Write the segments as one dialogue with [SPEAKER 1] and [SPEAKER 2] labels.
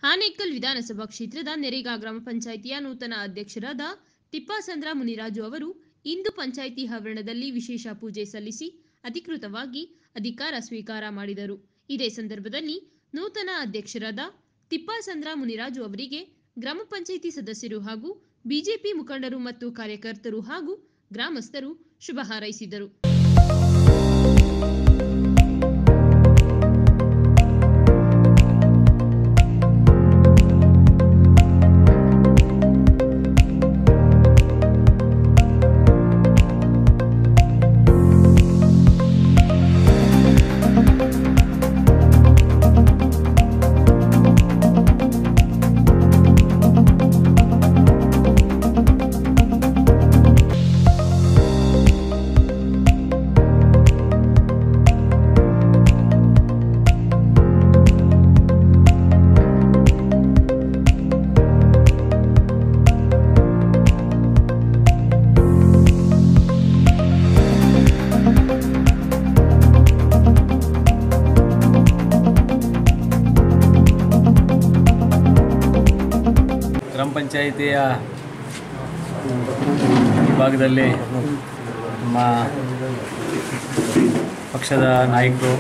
[SPEAKER 1] ಆನೇಕಲ್ ವಿಧಾನಸಭಾ ಕ್ಷೇತ್ರದ ನೆರೆಗಾ ಗ್ರಾಮ ಪಂಚಾಯಿತಿಯ ನೂತನ ಅಧ್ಯಕ್ಷರಾದ ತಿಪ್ಪಾಸಂದ್ರ ಮುನಿರಾಜು ಅವರು ಇಂದು ಪಂಚಾಯಿತಿ ಆವರಣದಲ್ಲಿ ವಿಶೇಷ ಪೂಜೆ ಸಲ್ಲಿಸಿ ಅಧಿಕೃತವಾಗಿ ಅಧಿಕಾರ ಸ್ವೀಕಾರ ಮಾಡಿದರು ಇದೇ ಸಂದರ್ಭದಲ್ಲಿ ನೂತನ ಅಧ್ಯಕ್ಷರಾದ ತಿಪ್ಪಾಸಂದ್ರ ಮುನಿರಾಜು ಅವರಿಗೆ ಗ್ರಾಮ ಪಂಚಾಯಿತಿ ಸದಸ್ಯರು ಹಾಗೂ ಬಿಜೆಪಿ ಮುಖಂಡರು ಮತ್ತು ಕಾರ್ಯಕರ್ತರು ಹಾಗೂ ಗ್ರಾಮಸ್ಥರು ಶುಭ ಹಾರೈಸಿದರು
[SPEAKER 2] ಗ್ರಾಮ ಪಂಚಾಯಿತಿಯ ಭಾಗದಲ್ಲಿ ನಮ್ಮ ಪಕ್ಷದ ನಾಯಕರು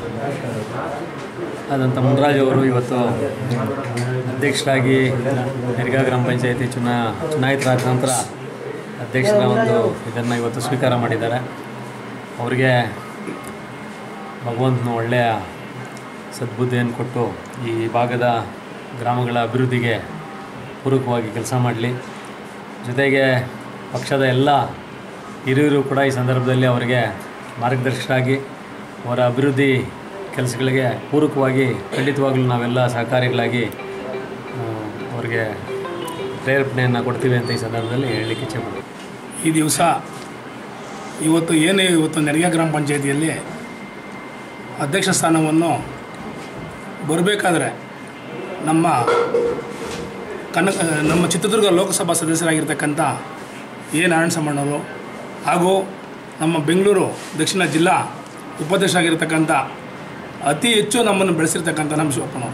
[SPEAKER 2] ಆದಂಥ ಮುನ್ರಾಜ್ ಅವರು ಇವತ್ತು ಅಧ್ಯಕ್ಷರಾಗಿ ನೆರಗಾ ಗ್ರಾಮ ಪಂಚಾಯಿತಿ ಚುನಾ ಚುನಾಯಿತರಾದ ನಂತರ ಅಧ್ಯಕ್ಷರ ಒಂದು ಇದನ್ನು ಇವತ್ತು ಸ್ವೀಕಾರ ಮಾಡಿದ್ದಾರೆ ಅವರಿಗೆ ಭಗವಂತನ ಒಳ್ಳೆಯ ಸದ್ಬುದ್ಧಿಯನ್ನು ಕೊಟ್ಟು ಈ ಭಾಗದ ಗ್ರಾಮಗಳ ಅಭಿವೃದ್ಧಿಗೆ ಪೂರಕವಾಗಿ ಕೆಲಸ ಮಾಡಲಿ ಜೊತೆಗೆ ಪಕ್ಷದ ಎಲ್ಲ ಹಿರಿಯರು ಕೂಡ ಈ ಸಂದರ್ಭದಲ್ಲಿ ಅವರಿಗೆ ಮಾರ್ಗದರ್ಶಕರಾಗಿ ಅವರ ಅಭಿವೃದ್ಧಿ ಕೆಲಸಗಳಿಗೆ ಪೂರಕವಾಗಿ ಖಂಡಿತವಾಗಲೂ ನಾವೆಲ್ಲ ಸಹಕಾರಿಗಳಾಗಿ ಆ, ಅವರಿಗೆ ಪ್ರೇರೇಪಣೆಯನ್ನು ಕೊಡ್ತೀವಿ ಅಂತ ಈ ಸಂದರ್ಭದಲ್ಲಿ ಹೇಳಲಿಕ್ಕೆ ಇಚ್ಛೆ ಪಡ್ತೀನಿ
[SPEAKER 3] ಈ ದಿವಸ ಇವತ್ತು ಏನೇ ಇವತ್ತು ನೆರಗೆ ಗ್ರಾಮ ಪಂಚಾಯಿತಿಯಲ್ಲಿ ಅಧ್ಯಕ್ಷ ಸ್ಥಾನವನ್ನು ಬರಬೇಕಾದ್ರೆ ನಮ್ಮ ಕನಕ ನಮ್ಮ ಚಿತ್ರದುರ್ಗ ಲೋಕಸಭಾ ಸದಸ್ಯರಾಗಿರ್ತಕ್ಕಂಥ ಎ ನಾರಾಯಣ ಸಮ್ಮಣ್ಣವರು ಹಾಗೂ ನಮ್ಮ ಬೆಂಗಳೂರು ದಕ್ಷಿಣ ಜಿಲ್ಲಾ ಉಪಾಧ್ಯಕ್ಷರಾಗಿರ್ತಕ್ಕಂಥ ಅತಿ ಹೆಚ್ಚು ನಮ್ಮನ್ನು ಬೆಳೆಸಿರ್ತಕ್ಕಂಥ ನಮ್ಮ ಶಿವಪ್ಪನವರು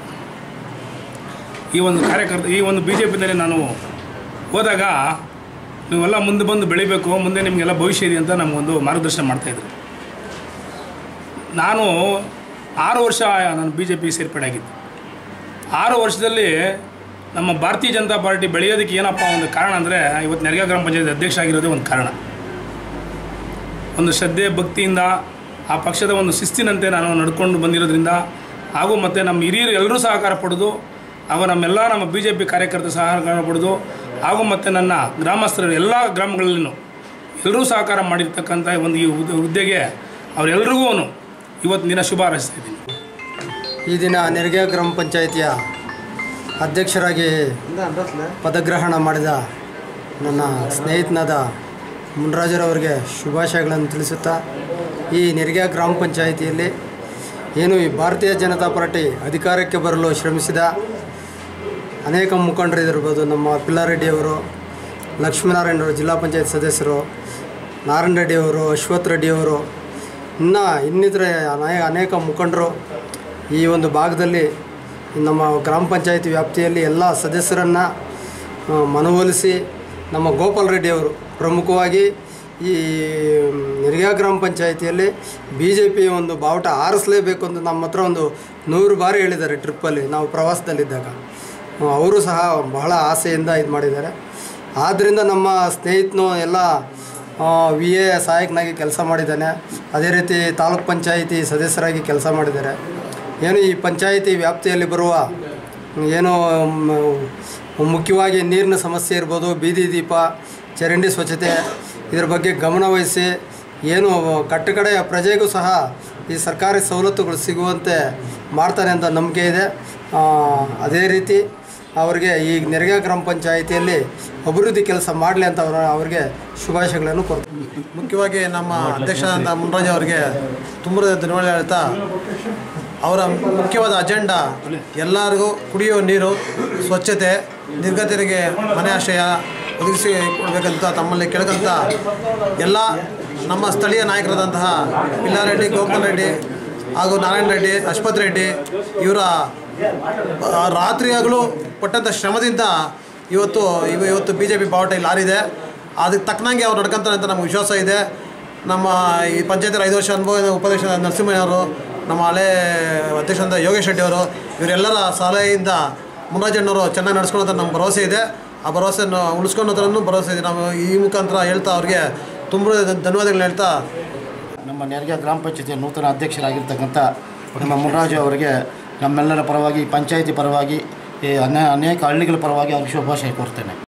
[SPEAKER 3] ಈ ಒಂದು ಕಾರ್ಯಕರ್ತ ಈ ಒಂದು ಬಿ ಜೆ ಪಿನಲ್ಲಿ ನಾನು ಹೋದಾಗ ನೀವೆಲ್ಲ ಮುಂದೆ ಬಂದು ಬೆಳಿಬೇಕು ಮುಂದೆ ನಿಮಗೆಲ್ಲ ಭವಿಷ್ಯ ಇದೆ ಅಂತ ನಮಗೊಂದು ಮಾರ್ಗದರ್ಶನ ಮಾಡ್ತಾಯಿದ್ರು ನಾನು ಆರು ವರ್ಷ ನಾನು ಬಿ ಜೆ ಪಿ ಸೇರ್ಪಡೆ ಆಗಿದ್ದು ಆರು ವರ್ಷದಲ್ಲಿ ನಮ್ಮ ಭಾರತೀಯ ಜನತಾ ಪಾರ್ಟಿ ಬೆಳೆಯೋದಕ್ಕೆ ಏನಪ್ಪ ಒಂದು ಕಾರಣ ಅಂದರೆ ಇವತ್ತು ನೆರಗ ಗ್ರಾಮ ಪಂಚಾಯತ್ ಅಧ್ಯಕ್ಷ ಆಗಿರೋದೇ ಒಂದು ಕಾರಣ ಒಂದು ಶ್ರದ್ಧೆ ಭಕ್ತಿಯಿಂದ ಆ ಪಕ್ಷದ ಒಂದು ಶಿಸ್ತಿನಂತೆ ನಾನು ನಡ್ಕೊಂಡು ಬಂದಿರೋದ್ರಿಂದ ಹಾಗೂ ಮತ್ತು ನಮ್ಮ ಹಿರಿಯರು ಎಲ್ಲರೂ ಸಹಕಾರ ಪಡೆದು ಹಾಗೂ ನಮ್ಮೆಲ್ಲ ನಮ್ಮ ಬಿ ಜೆ ಪಿ ಕಾರ್ಯಕರ್ತರ ಸಹಕಾರ ಪಡೆದು ಹಾಗೂ ಮತ್ತು ನನ್ನ ಗ್ರಾಮಸ್ಥರು ಎಲ್ಲ ಗ್ರಾಮಗಳಲ್ಲೂ ಎಲ್ಲರೂ ಸಹಕಾರ ಮಾಡಿರ್ತಕ್ಕಂಥ ಒಂದು ಈ ಹುದ್ದೆ- ಹುದ್ದೆಗೆ ಅವರೆಲ್ಲರಿಗೂ ಇವತ್ತಿನ ದಿನ ಶುಭ ಹಾರೈಸ್ತಾ ಇದ್ದೀನಿ
[SPEAKER 4] ಈ ದಿನ ನೆರಗೆ ಗ್ರಾಮ ಪಂಚಾಯಿತಿಯ ಅಧ್ಯಕ್ಷರಾಗಿ ಪದಗ್ರಹಣ ಮಾಡಿದ ನನ್ನ ಸ್ನೇಹಿತನಾದ ಮುನ್ರಾಜರವರಿಗೆ ಶುಭಾಶಯಗಳನ್ನು ತಿಳಿಸುತ್ತಾ ಈ ನೆರಗೆ ಗ್ರಾಮ ಪಂಚಾಯಿತಿಯಲ್ಲಿ ಏನು ಈ ಭಾರತೀಯ ಜನತಾ ಪಾರ್ಟಿ ಅಧಿಕಾರಕ್ಕೆ ಬರಲು ಶ್ರಮಿಸಿದ ಅನೇಕ ಮುಖಂಡರಿರ್ಬೋದು ನಮ್ಮ ಪಿಲ್ಲಾರೆಡ್ಡಿಯವರು ಲಕ್ಷ್ಮೀನಾರಾಯಣವರು ಜಿಲ್ಲಾ ಪಂಚಾಯತ್ ಸದಸ್ಯರು ನಾರಾಯಣ ರೆಡ್ಡಿಯವರು ಅಶ್ವಥ್ ರೆಡ್ಡಿಯವರು ಇನ್ನು ಇನ್ನಿತರ ಅನೇಕ ಅನೇಕ ಮುಖಂಡರು ಈ ಒಂದು ಭಾಗದಲ್ಲಿ ನಮ್ಮ ಗ್ರಾಮ ಪಂಚಾಯತಿ ವ್ಯಾಪ್ತಿಯಲ್ಲಿ ಎಲ್ಲ ಸದಸ್ಯರನ್ನು ಆ, ಮನವೊಲಿಸಿ ನಮ್ಮ ಗೋಪಾಲ್ ರೆಡ್ಡಿಯವರು ಪ್ರಮುಖವಾಗಿ ಈ ನಿರ್ಗಾ ಗ್ರಾಮ ಪಂಚಾಯಿತಿಯಲ್ಲಿ ಬಿ ಜೆ ಪಿ ಒಂದು ಬಾವುಟ ಆರಿಸಲೇಬೇಕು ಅಂತ ನಮ್ಮ ಹತ್ರ ಒಂದು ನೂರು ಬಾರಿ ಹೇಳಿದ್ದಾರೆ ಟ್ರಿಪ್ಪಲ್ಲಿ ನಾವು ಪ್ರವಾಸದಲ್ಲಿದ್ದಾಗ ಅವರು ಸಹ ಬಹಳ ಆಸೆಯಿಂದ ಇದು ಮಾಡಿದ್ದಾರೆ ಆದ್ದರಿಂದ ನಮ್ಮ ಸ್ನೇಹಿತನು ಎಲ್ಲ ವಿ ಎ ಸಹಾಯಕನಾಗಿ ಕೆಲಸ ಮಾಡಿದ್ದಾನೆ ಅದೇ ರೀತಿ ತಾಲೂಕ್ ಪಂಚಾಯಿತಿ ಸದಸ್ಯರಾಗಿ ಕೆಲಸ ಮಾಡಿದ್ದಾರೆ ಏನು ಈ ಪಂಚಾಯಿತಿ ವ್ಯಾಪ್ತಿಯಲ್ಲಿ ಬರುವ ಏನು ಮ್, ಮುಖ್ಯವಾಗಿ ನೀರಿನ ಸಮಸ್ಯೆ ಇರ್ಬೋದು ಬೀದಿ ದೀಪ ಚರಂಡಿ ಸ್ವಚ್ಛತೆ ಇದರ ಬಗ್ಗೆ ಗಮನ ವಹಿಸಿ ಏನು ಕಟ್ಟಕಡೆಯ ಪ್ರಜೆಗೂ ಸಹ ಈ ಸರ್ಕಾರಿ ಸವಲತ್ತುಗಳು ಸಿಗುವಂತೆ ಮಾಡ್ತಾನೆ ಅಂತ ನಂಬಿಕೆ ಇದೆ ಆ, ಅದೇ ರೀತಿ ಅವರಿಗೆ ಈ ನೆರಗ ಗ್ರಾಮ ಪಂಚಾಯಿತಿಯಲ್ಲಿ ಅಭಿವೃದ್ಧಿ ಕೆಲಸ ಮಾಡಲಿ ಅಂತ ಅವರ ಅವರಿಗೆ ಶುಭಾಶಯಗಳನ್ನು ಕೊಡ್ತೀನಿ
[SPEAKER 5] ಮುಖ್ಯವಾಗಿ ನಮ್ಮ ಅಧ್ಯಕ್ಷರಾದಂಥ ಮುನ್ರಾಜ್ ಅವರಿಗೆ ತುಂಬ ಧನ್ಯವಾದ ಹೇಳ್ತಾ ಅವರ ಮುಖ್ಯವಾದ ಅಜೆಂಡಾ ಎಲ್ಲರಿಗೂ ಕುಡಿಯೋ ನೀರು ಸ್ವಚ್ಛತೆ ನಿರ್ಗತಿಯರಿಗೆ ಮನೆ ಆಶ್ರಯ ಒದಗಿಸಿ ಕೊಡಬೇಕಂತ ತಮ್ಮಲ್ಲಿ ಕೇಳ್ಕೊಂತ ಎಲ್ಲ ನಮ್ಮ ಸ್ಥಳೀಯ ನಾಯಕರಾದಂತಹ ಪಿಲ್ಲಾರೆಡ್ಡಿ ಗೋಪಾಲ್ ರೆಡ್ಡಿ ಹಾಗೂ ನಾರಾಯಣ ರೆಡ್ಡಿ ಅಶ್ವಥ್ ರೆಡ್ಡಿ ಇವರ ಆ, ರಾತ್ರಿ ಹಗಲು ಪಟ್ಟಂಥ ಶ್ರಮದಿಂದ ಇವತ್ತು ಇವ ಇವತ್ತು ಬಿ ಜೆ ಪಿ ಬಾವುಟ ಇಲ್ಲಿ ಆರಿದೆ ಅದಕ್ಕೆ ತಕ್ಕನಂಗೆ ಅವ್ರು ನಡ್ಕೊಂತಾರೆ ಅಂತ ನಮ್ಗೆ ವಿಶ್ವಾಸ ಇದೆ ನಮ್ಮ ಈ ಪಂಚಾಯತ್ ಐದು ವರ್ಷ ಅನುಭವ ಉಪಾಧ್ಯಕ್ಷ ನರಸಿಂಹಯ್ಯವರು ನಮ್ಮ ಹಳೆ ಅಧ್ಯಕ್ಷರಾದ ಯೋಗೇಶ್ ಶೆಟ್ಟಿ ಅವರು ಇವರೆಲ್ಲರ ಸಲಹೆಯಿಂದ ಮುನ್ರಾಜಣ್ಣವರು ಚೆನ್ನಾಗಿ ನಡೆಸ್ಕೊಂಡು ಅಂತ ನಮ್ಗೆ ಭರವಸೆ ಇದೆ ಆ ಭರವಸೆಯನ್ನು ಉಳಿಸ್ಕೊಂಡು ಥರನೂ ಭರವಸೆ ಇದೆ ನಾವು ಈ ಮುಖಾಂತರ ಹೇಳ್ತಾ ಅವ್ರಿಗೆ ತುಂಬ ಧನ್ಯವಾದಗಳನ್ನ ಹೇಳ್ತಾ
[SPEAKER 6] ನಮ್ಮ ನೆರಗೆ ಗ್ರಾಮ ಪಂಚಾಯತಿಯ ನೂತನ ಅಧ್ಯಕ್ಷರಾಗಿರ್ತಕ್ಕಂಥ ನಮ್ಮ ಮುನ್ರಾಜು ಅವರಿಗೆ ನಮ್ಮೆಲ್ಲರ ಪರವಾಗಿ ಪಂಚಾಯಿತಿ ಪರವಾಗಿ ಈ ಅನೇ ಅನೇಕ ಹಳ್ಳಿಗಳ ಪರವಾಗಿ ಅವ್ರಿಗೆ ಶುಭಾಶಯ ಕೋರ್ತೇನೆ